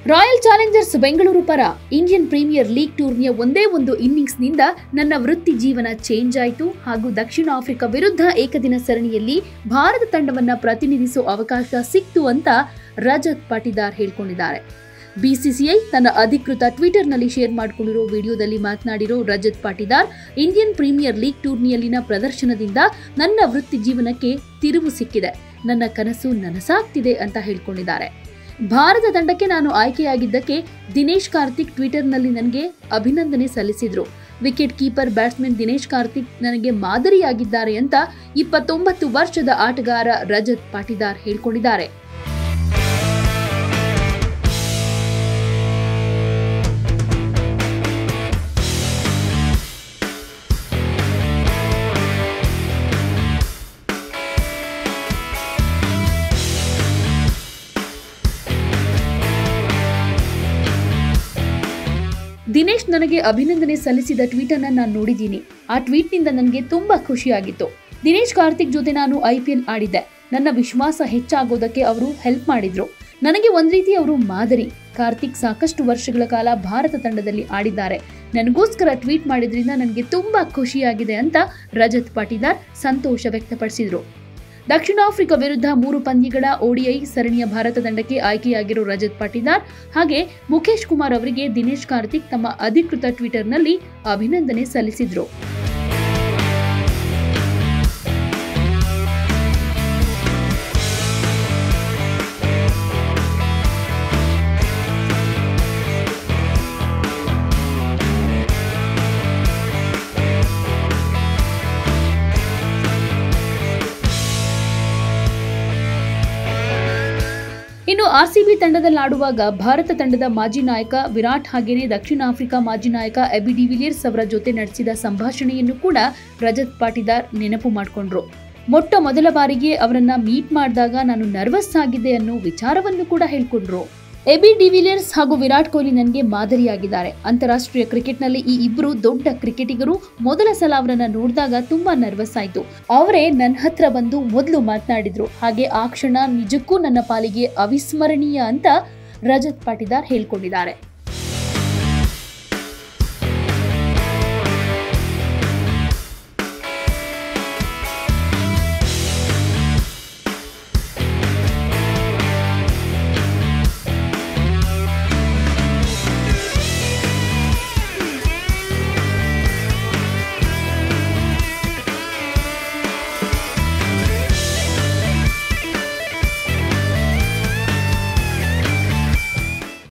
royal Challengers Bengaluru ಪರ Indian premier league ಟೂರ್ನಿಯ ಒಂದೇ ಒಂದು ಇನ್ನಿಂಗ್ಸ್ನಿಂದ ನನ್ನ ವೃತ್ತಿ ಜೀವನ ಚೇಂಜ್ ಆಯಿತು ಹಾಗೂ ದಕ್ಷಿಣ ಆಫ್ರಿಕಾ ವಿರುದ್ಧ ಏಕದಿನ ಸರಣಿಯಲ್ಲಿ ಭಾರತ ತಂಡವನ್ನ ಪ್ರತಿನಿಧಿಸೋ ಅವಕಾಶ ಸಿಕ್ತು ಅಂತ ರಜತ್ ಪಾಟಿದಾರ್ ಹೇಳ್ಕೊಂಡಿದ್ದಾರೆ ಬಿಸಿಸಿಐ ತನ್ನ ಅಧಿಕೃತ ಟ್ವಿಟರ್ನಲ್ಲಿ ಶೇರ್ ಮಾಡಿಕೊಂಡಿರೋ ವಿಡಿಯೋದಲ್ಲಿ ಮಾತನಾಡಿರೋ Rajat Patidar Indian premier league ಟೂರ್ನಿಯಲ್ಲಿನ ಪ್ರದರ್ಶನದಿಂದ ನನ್ನ ವೃತ್ತಿ ಜೀವನಕ್ಕೆ ತಿರುವು ಸಿಕ್ಕಿದೆ ನನ್ನ ಕನಸು ನನಸಾಗ್ತಿದೆ ಅಂತ ಹೇಳ್ಕೊಂಡಿದ್ದಾರೆ ಭಾರತ ತಂಡಕ್ಕೆ ನಾನು ಆಯ್ಕೆಯಾಗಿದ್ದಕ್ಕೆ ದಿನೇಶ್ ಕಾರ್ತಿಕ್ ಟ್ವಿಟರ್ನಲ್ಲಿ ನನಗೆ ಅಭಿನಂದನೆ ಸಲ್ಲಿಸಿದ್ರು wicket keeper batsman Dinesh Karthik ನನಗೆ ಮಾದರಿಯಾಗಿದ್ದಾರೆ ಅಂತ ಇಪ್ಪತ್ತೊಂಬತ್ತು ವರ್ಷದ ಆಟಗಾರ ರಜತ್ ಪಾಟಿದಾರ್ ಹೇಳ್ಕೊಂಡಿದ್ದಾರೆ ದಿನೇಶ್ ನನಗೆ ಅಭಿನಂದನೆ ಸಲ್ಲಿಸಿದ ಟ್ವೀಟ್ ಅನ್ನ ನಾನು ನೋಡಿದ್ದೀನಿ ಆ ಟ್ವೀಟ್ನಿಂದ ನನಗೆ ತುಂಬಾ ಖುಷಿಯಾಗಿತ್ತು ದಿನೇಶ್ ಕಾರ್ತಿಕ್ ಜೊತೆ ನಾನು ಐ ಪಿ ಎಲ್ ಆಡಿದ್ದೆ ನನ್ನ ವಿಶ್ವಾಸ ಹೆಚ್ಚಾಗೋದಕ್ಕೆ ಅವರು ಹೆಲ್ಪ್ ಮಾಡಿದ್ರು ನನಗೆ ಒಂದ್ ರೀತಿ ಅವರು ಮಾದರಿ ಕಾರ್ತಿಕ್ ಸಾಕಷ್ಟು ವರ್ಷಗಳ ಕಾಲ ಭಾರತ ತಂಡದಲ್ಲಿ ಆಡಿದ್ದಾರೆ ನನಗೋಸ್ಕರ ಟ್ವೀಟ್ ಮಾಡಿದ್ರಿಂದ ನನಗೆ ತುಂಬಾ ಖುಷಿಯಾಗಿದೆ ಅಂತ ರಜತ್ ಪಾಟಿದಾರ್ ಸಂತೋಷ ವ್ಯಕ್ತಪಡಿಸಿದ್ರು ದಕ್ಷಿಣ ಆಫ್ರಿಕಾ ವಿರುದ್ಧ ಮೂರು ಪಂದ್ಯಗಳ ಓಡಿಐ ಸರಣಿಯ ಭಾರತ ತಂಡಕ್ಕೆ ಆಯ್ಕೆಯಾಗಿರೋ ರಜತ್ ಪಾಟಿದಾರ್ ಹಾಗೆ ಮುಖೇಶ್ ಕುಮಾರ್ ಅವರಿಗೆ ದಿನೇಶ್ ಕಾರ್ತಿಕ್ ತಮ್ಮ ಅಧಿಕೃತ ಟ್ವಿಟರ್ನಲ್ಲಿ ಅಭಿನಂದನೆ ಸಲ್ಲಿಸಿದ್ರು ಇನ್ನು ಆರ್ಸಿಬಿ ತಂಡದಲ್ಲಾಡುವಾಗ ಭಾರತ ತಂಡದ ಮಾಜಿ ನಾಯಕ ವಿರಾಟ್ ಹಾಗೇನೆ ದಕ್ಷಿಣ ಆಫ್ರಿಕಾ ಮಾಜಿ ನಾಯಕ ಎಬಿ ಡಿವಿಲಿಯರ್ಸ್ ಅವರ ಜೊತೆ ನಡೆಸಿದ ಸಂಭಾಷಣೆಯನ್ನು ಕೂಡ ರಜತ್ ಪಾಟಿದಾರ್ ನೆನಪು ಮಾಡಿಕೊಂಡ್ರು ಮೊಟ್ಟ ಮೊದಲ ಬಾರಿಗೆ ಅವರನ್ನ ಮೀಟ್ ಮಾಡಿದಾಗ ನಾನು ನರ್ವಸ್ ಆಗಿದ್ದೆ ಅನ್ನೋ ವಿಚಾರವನ್ನು ಕೂಡ ಹೇಳ್ಕೊಂಡ್ರು ಎಬಿ ಡಿವಿಲಿಯರ್ಸ್ ಹಾಗೂ ವಿರಾಟ್ ಕೊಹ್ಲಿ ನನಗೆ ಮಾದರಿಯಾಗಿದ್ದಾರೆ ಅಂತಾರಾಷ್ಟ್ರೀಯ ಕ್ರಿಕೆಟ್ನಲ್ಲಿ ಈ ಇಬ್ಬರು ದೊಡ್ಡ ಕ್ರಿಕೆಟಿಗರು ಮೊದಲ ಸಲ ಅವರನ್ನ ನೋಡಿದಾಗ ತುಂಬಾ ನರ್ವಸ್ ಆಯ್ತು ಅವರೇ ನನ್ನ ಹತ್ರ ಬಂದು ಮೊದಲು ಮಾತನಾಡಿದ್ರು ಹಾಗೆ ಆ ಕ್ಷಣ ನಿಜಕ್ಕೂ ನನ್ನ ಪಾಲಿಗೆ ಅವಿಸ್ಮರಣೀಯ ಅಂತ ರಜತ್ ಪಾಟಿದಾರ್ ಹೇಳ್ಕೊಂಡಿದ್ದಾರೆ